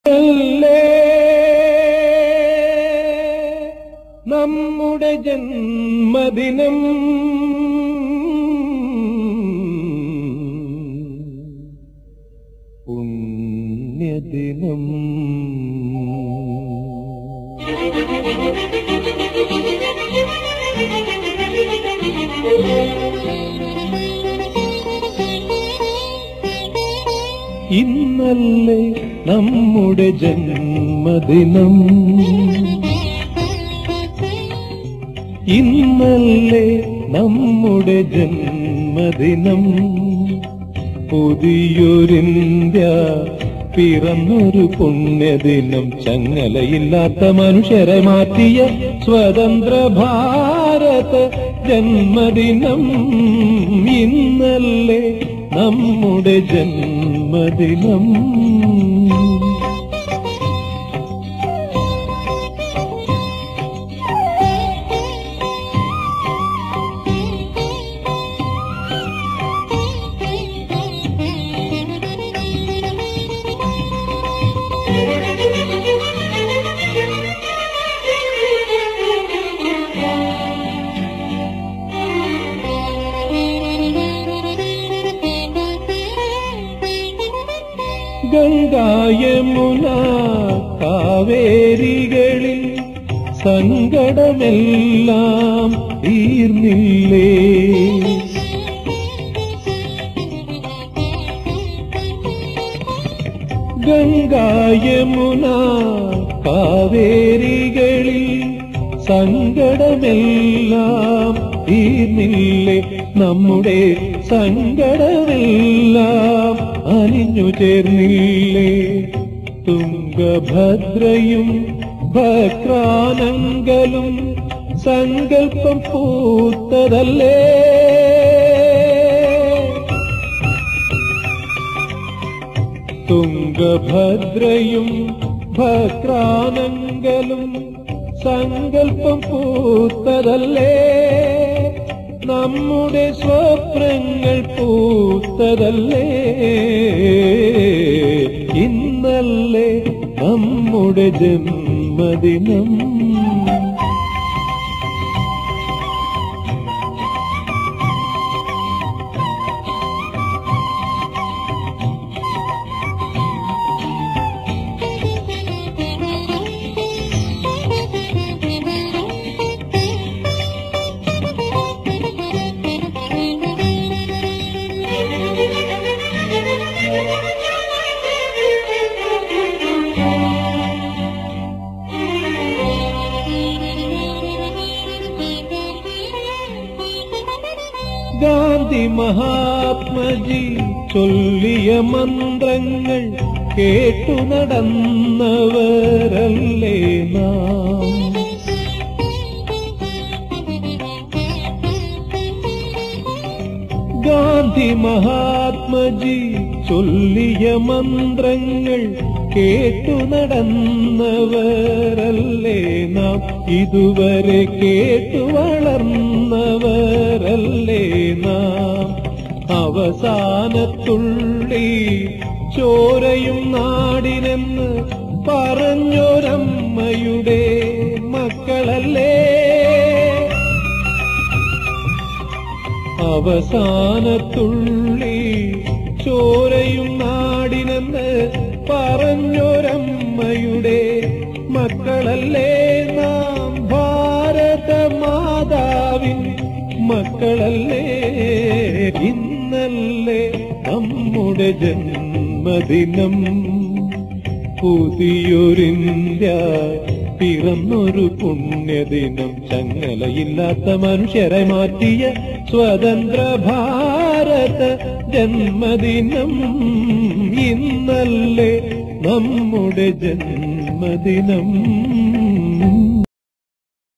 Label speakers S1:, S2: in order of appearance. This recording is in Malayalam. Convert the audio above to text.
S1: അല്ലേ നമ്മുടെ ജന്മദിനം പുണ്യദിനം ഇന്നല്ലേ നമ്മുടെ ജന്മദിനം ഇന്നല്ലേ നമ്മുടെ ജന്മദിനം പുതിയൊരിന്ത്യ പിറന്നൊരു പുണ്യദിനം ചങ്ങലയില്ലാത്ത മനുഷ്യരെ മാറ്റിയ സ്വതന്ത്ര ഭാരത ജന്മദിനം ഇന്നല്ലേ നമ്മുടെ ജന്മദിനം ഗംഗായമുന കാവേരികളിൽ സങ്കടമെല്ലാം തീർന്നില്ലേ ഗംഗായമുന കാവേരികളിൽ സങ്കടമെല്ലാം തീർന്നില്ലേ നമ്മുടെ സങ്കടമെല്ലാം അലിഞ്ഞു ചേർന്നില്ലേ തുംഗഭദ്രയും ഭക്രാനങ്കലും സങ്കൽപ്പം പൂത്തതല്ലേ തുംഗഭദ്രയും ഭക്രാനങ്കലും സങ്കൽപ്പം പൂത്തതല്ലേ നമ്മുടെ സ്വപ്നങ്ങൾ പൂത്തതല്ലേ ഇന്നല്ലേ നമ്മുടെ ജന്മദിനം ഗാന്ധി മഹാത്മജി ചൊല്ലിയ മന്ത്രങ്ങൾ കേട്ടു നടന്നവരല്ലേ നാം ഗാന്ധി മഹാത്മജി ചൊല്ലിയ മന്ത്രങ്ങൾ കേട്ടു നടന്നവരല്ലേ നാം ഇതുവരെ കേട്ടു വളർന്നവരല്ലേ നാം അവസാനത്തുള്ളി ചോരയും നാടിനെന്ന് പറഞ്ഞൊരമ്മയുടെ മക്കളല്ലേ അവസാനത്തുള്ളി ചോരയും നാടിനെന്ന് പറഞ്ഞൊരമ്മയുടെ മക്കളല്ലേ നാം ഭാരത മാതാവിൻ മക്കളല്ലേ ഇന്നല്ലേ നമ്മുടെ ജന്മദിനം പുതിയൊരിന്ത്യ പിറന്നൊരു പുണ്യദിനം ചങ്ങലയില്ലാത്ത മനുഷ്യരെ മാറ്റിയ സ്വതന്ത്ര ഭാരത ജന്മദിനം ഇന്നല്ലേ നമ്മുടെ ജന്മദിനം